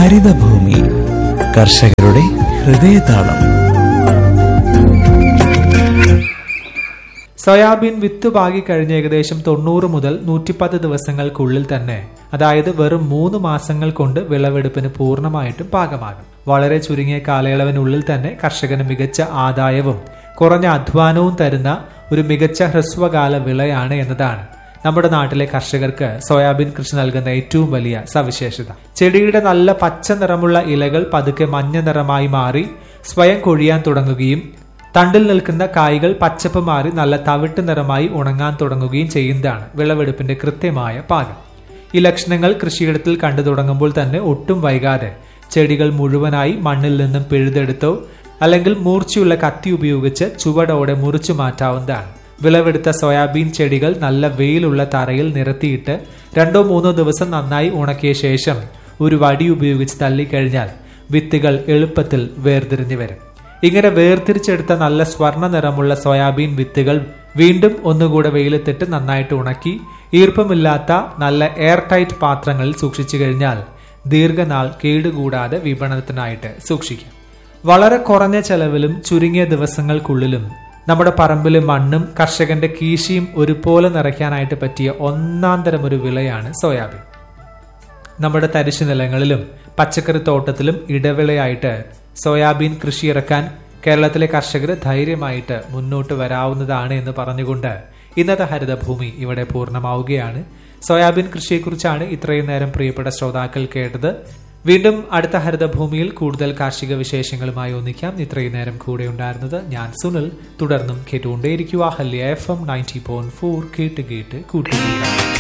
ഹരിതഭൂമി കർഷകരുടെ ഹൃദയതാളം സോയാബീൻ വിത്ത് പാകി കഴിഞ്ഞ ഏകദേശം തൊണ്ണൂറ് മുതൽ നൂറ്റിപ്പത്ത് ദിവസങ്ങൾക്കുള്ളിൽ തന്നെ അതായത് വെറും മൂന്ന് മാസങ്ങൾ കൊണ്ട് വിളവെടുപ്പിന് പൂർണ്ണമായിട്ടും പാകമാകും വളരെ ചുരുങ്ങിയ കാലയളവിനുള്ളിൽ തന്നെ കർഷകന് മികച്ച ആദായവും കുറഞ്ഞ അധ്വാനവും തരുന്ന ഒരു മികച്ച ഹ്രസ്വകാല വിളയാണ് എന്നതാണ് നമ്മുടെ നാട്ടിലെ കർഷകർക്ക് സോയാബീൻ കൃഷി നൽകുന്ന ഏറ്റവും വലിയ സവിശേഷത ചെടിയുടെ നല്ല പച്ച നിറമുള്ള ഇലകൾ പതുക്കെ മഞ്ഞ നിറമായി മാറി സ്വയം കൊഴിയാൻ തുടങ്ങുകയും തണ്ടിൽ നിൽക്കുന്ന കായ്കൾ പച്ചപ്പ് മാറി നല്ല തവിട്ട് നിറമായി ഉണങ്ങാൻ തുടങ്ങുകയും ചെയ്യുന്നതാണ് വിളവെടുപ്പിന്റെ കൃത്യമായ പാകം ഈ ലക്ഷണങ്ങൾ കൃഷിയിടത്തിൽ കണ്ടു തുടങ്ങുമ്പോൾ തന്നെ ഒട്ടും വൈകാതെ ചെടികൾ മുഴുവനായി മണ്ണിൽ നിന്നും പിഴുതെടുത്തോ അല്ലെങ്കിൽ മൂർച്ചയുള്ള കത്തി ഉപയോഗിച്ച് ചുവടോടെ മുറിച്ചു മാറ്റാവുന്നതാണ് വിളവെടുത്ത സോയാബീൻ ചെടികൾ നല്ല വെയിലുള്ള തറയിൽ നിരത്തിയിട്ട് രണ്ടോ മൂന്നോ ദിവസം നന്നായി ഉണക്കിയ ശേഷം ഒരു വടി ഉപയോഗിച്ച് തള്ളിക്കഴിഞ്ഞാൽ വിത്തുകൾ എളുപ്പത്തിൽ വേർതിരിഞ്ഞു വരും ഇങ്ങനെ വേർതിരിച്ചെടുത്ത നല്ല സ്വർണ്ണ നിറമുള്ള സോയാബീൻ വിത്തുകൾ വീണ്ടും ഒന്നുകൂടെ വെയിലത്തിട്ട് നന്നായിട്ട് ഉണക്കി ഈർപ്പമില്ലാത്ത നല്ല എയർ ടൈറ്റ് പാത്രങ്ങളിൽ സൂക്ഷിച്ചു കഴിഞ്ഞാൽ ദീർഘനാൾ കേടുകൂടാതെ വിപണനത്തിനായിട്ട് സൂക്ഷിക്കാം വളരെ കുറഞ്ഞ ചെലവിലും ചുരുങ്ങിയ ദിവസങ്ങൾക്കുള്ളിലും നമ്മുടെ പറമ്പിലെ മണ്ണും കർഷകന്റെ കീശിയും ഒരുപോലെ നിറയ്ക്കാനായിട്ട് പറ്റിയ ഒന്നാം തരം ഒരു വിളയാണ് സോയാബീൻ നമ്മുടെ തരിശു നിലങ്ങളിലും പച്ചക്കറി തോട്ടത്തിലും ഇടവിളയായിട്ട് സോയാബീൻ കൃഷി ഇറക്കാൻ കേരളത്തിലെ കർഷകർ ധൈര്യമായിട്ട് മുന്നോട്ട് വരാവുന്നതാണ് എന്ന് പറഞ്ഞുകൊണ്ട് ഇന്നത്തെ ഹരിതഭൂമി ഇവിടെ പൂർണ്ണമാവുകയാണ് സോയാബീൻ കൃഷിയെക്കുറിച്ചാണ് ഇത്രയും നേരം പ്രിയപ്പെട്ട ശ്രോതാക്കൾ കേട്ടത് വീണ്ടും അടുത്ത ഹരിതഭൂമിയിൽ കൂടുതൽ കാർഷിക വിശേഷങ്ങളുമായി ഒന്നിക്കാം ഇത്രയും നേരം കൂടെ ഉണ്ടായിരുന്നത് ഞാൻ സുനിൽ തുടർന്നും കേട്ടുകൊണ്ടേയിരിക്കുക ഹല്യ F M ninety point four കേട്ട് കേട്ട് കൂട്ടുകയാണ്